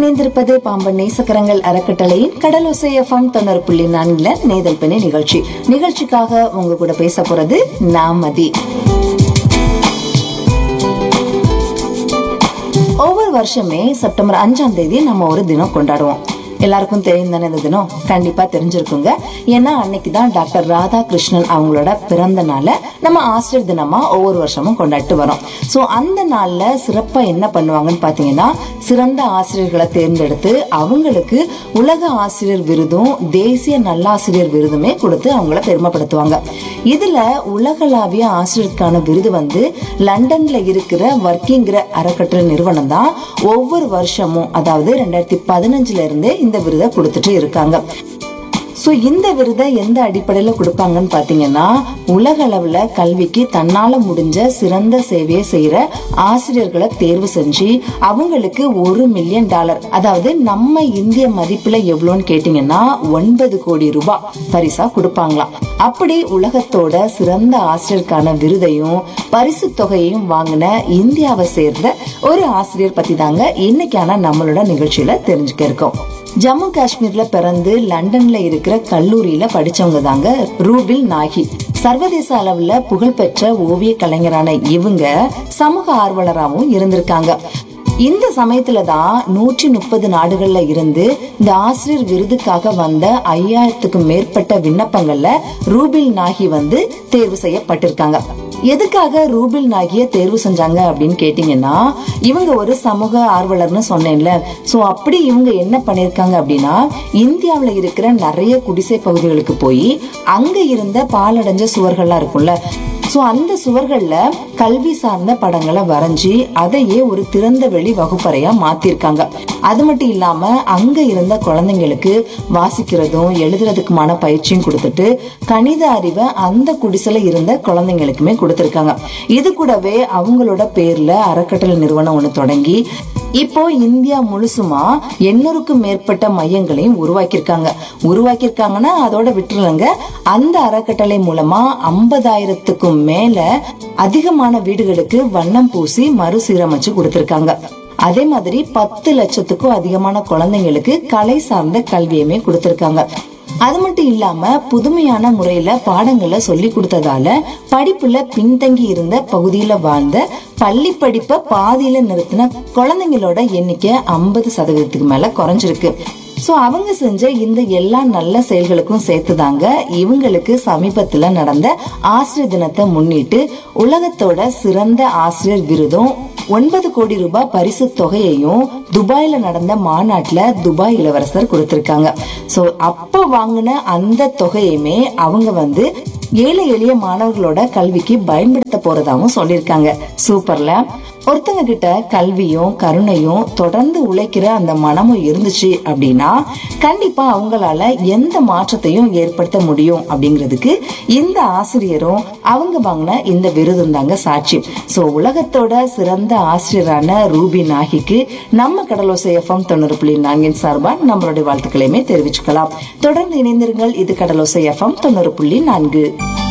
இணைந்திருப்பது பாம்பன் நேசக்கரங்கள் அறக்கட்டளையின் கடலோசை எஃப்எம் தொண்ணூறு புள்ளி நான்குல நேதல் பிணை நிகழ்ச்சி நிகழ்ச்சிக்காக உங்க கூட பேச போறது நாமதி ஒவ்வொரு வருஷமே செப்டம்பர் அஞ்சாம் தேதி நம்ம ஒரு தினம் கொண்டாடுவோம் எல்லாருக்கும் தெரியும் தானே இந்த தினம் கண்டிப்பா தெரிஞ்சிருக்குங்க ஏன்னா அன்னைக்கு தான் டாக்டர் ராதாகிருஷ்ணன் அவங்களோட பிறந்த நாளை நம்ம ஆசிரியர் தினமா ஒவ்வொரு வருஷமும் கொண்டாடிட்டு வரோம் சோ அந்த நாள்ல சிறப்பா என்ன பண்ணுவாங்கன்னு பாத்தீங்கன்னா சிறந்த ஆசிரியர்களை தேர்ந்தெடுத்து அவங்களுக்கு உலக ஆசிரியர் விருதும் தேசிய நல்லாசிரியர் விருதுமே கொடுத்து அவங்கள பெருமைப்படுத்துவாங்க இதுல உலகளாவிய ஆசிரியருக்கான விருது வந்து லண்டன்ல இருக்கிற ஒர்க்கிங்கிற அறக்கட்டளை நிறுவனம் தான் ஒவ்வொரு வருஷமும் அதாவது ரெண்டாயிரத்தி பதினஞ்சுல இருந்தே இந்த விருதை கொடுத்துட்டு இருக்காங்க சோ இந்த விருதை எந்த அடிப்படையில கொடுப்பாங்கன்னு பாத்தீங்கன்னா உலக அளவுல கல்விக்கு தன்னால முடிஞ்ச சிறந்த சேவையை செய்யற ஆசிரியர்களை தேர்வு செஞ்சு அவங்களுக்கு ஒரு மில்லியன் டாலர் அதாவது நம்ம இந்திய மதிப்புல எவ்வளோன்னு கேட்டீங்கன்னா ஒன்பது கோடி ரூபாய் பரிசா கொடுப்பாங்களாம் அப்படி உலகத்தோட சிறந்த ஆசிரியருக்கான விருதையும் பரிசு தொகையையும் வாங்கின இந்தியாவை சேர்ந்த ஒரு ஆசிரியர் பத்தி தாங்க இன்னைக்கான நம்மளோட நிகழ்ச்சியில தெரிஞ்சுக்க இருக்கோம் ஜம்மு காஷ்மீர்ல பிறந்து லண்டன்ல இருக்கிற கல்லூரியில படிச்சவங்க தாங்க ரூபில் நாகி சர்வதேச அளவுல புகழ்பெற்ற ஓவிய கலைஞரான இவங்க சமூக ஆர்வலராகவும் இருந்திருக்காங்க இந்த சமயத்துல தான் நூற்றி முப்பது நாடுகள்ல இருந்து இந்த ஆசிரியர் விருதுக்காக வந்த ஐயாயிரத்துக்கும் மேற்பட்ட விண்ணப்பங்கள்ல ரூபில் நாகி வந்து தேர்வு செய்யப்பட்டிருக்காங்க எதுக்காக ரூபில் நாகிய தேர்வு செஞ்சாங்க அப்படின்னு கேட்டீங்கன்னா இவங்க ஒரு சமூக ஆர்வலர்னு சொன்னேன்ல சோ அப்படி இவங்க என்ன பண்ணிருக்காங்க அப்படின்னா இந்தியாவுல இருக்கிற நிறைய குடிசை பகுதிகளுக்கு போய் அங்க இருந்த பாலடைஞ்ச சுவர்கள்லாம் இருக்கும்ல சோ அந்த சுவர்கள்ல கல்வி சார்ந்த படங்களை வரைஞ்சி அதையே ஒரு திறந்த வெளி வகுப்பறையா மாத்திருக்காங்க அது மட்டும் இல்லாம அங்க இருந்த குழந்தைங்களுக்கு வாசிக்கிறதும் எழுதுறதுக்குமான பயிற்சியும் கொடுத்துட்டு கணித அறிவை அந்த குடிசையில இருந்த குழந்தைங்களுக்குமே கொடுத்திருக்காங்க இது கூடவே அவங்களோட பேர்ல அறக்கட்டளை நிறுவனம் ஒண்ணு தொடங்கி இப்போ இந்தியா முழுசுமா எண்ணூறுக்கும் மேற்பட்ட மையங்களையும் உருவாக்கியிருக்காங்க உருவாக்கியிருக்காங்கன்னா அதோட விட்டுருலங்க அந்த அறக்கட்டளை மூலமா ஐம்பதாயிரத்துக்கும் மேல அதிகமான வீடுகளுக்கு வண்ணம் பூசி மறுசீரமைச்சு கொடுத்திருக்காங்க அதே மாதிரி பத்து லட்சத்துக்கும் அதிகமான குழந்தைங்களுக்கு கலை சார்ந்த கல்வியுமே கொடுத்திருக்காங்க அது மட்டும் இல்லாம புதுமையான முறையில பாடங்களை சொல்லி கொடுத்ததால படிப்புல பின்தங்கி இருந்த பகுதியில வாழ்ந்த பள்ளி படிப்பை பாதியில நிறுத்தின குழந்தைங்களோட எண்ணிக்கை ஐம்பது சதவீதத்துக்கு மேல குறைஞ்சிருக்கு சோ அவங்க செஞ்ச இந்த எல்லா நல்ல செயல்களுக்கும் சேர்த்துதாங்க இவங்களுக்கு சமீபத்துல நடந்த ஆசிரியர் தினத்தை முன்னிட்டு உலகத்தோட சிறந்த ஆசிரியர் விருதும் ஒன்பது கோடி ரூபாய் பரிசு தொகையையும் துபாயில நடந்த மாநாட்டுல துபாய் இளவரசர் கொடுத்திருக்காங்க சோ அப்ப வாங்கின அந்த தொகையுமே அவங்க வந்து ஏழை எளிய மாணவர்களோட கல்விக்கு பயன்படுத்த போறதாவும் சொல்லியிருக்காங்க சூப்பர்ல ஒருத்தங்க கிட்ட கல்வியும் கருணையும் தொடர்ந்து உழைக்கிற அந்த மனமும் இருந்துச்சு அப்படின்னா கண்டிப்பா அவங்களால எந்த மாற்றத்தையும் ஏற்படுத்த முடியும் அப்படிங்கிறதுக்கு இந்த ஆசிரியரும் அவங்க வாங்கின இந்த விருதும் தாங்க சாட்சி சோ உலகத்தோட சிறந்த ஆசிரியரான ரூபி நாகிக்கு நம்ம கடலோசை எஃப்எம் தொண்ணூறு புள்ளி நான்கின் சார்பா நம்மளுடைய வாழ்த்துக்களையுமே தெரிவிச்சுக்கலாம் தொடர்ந்து இணைந்திருங்கள் இது கடலோசை எஃப்எம் தொண்ணூறு புள்ளி நான்கு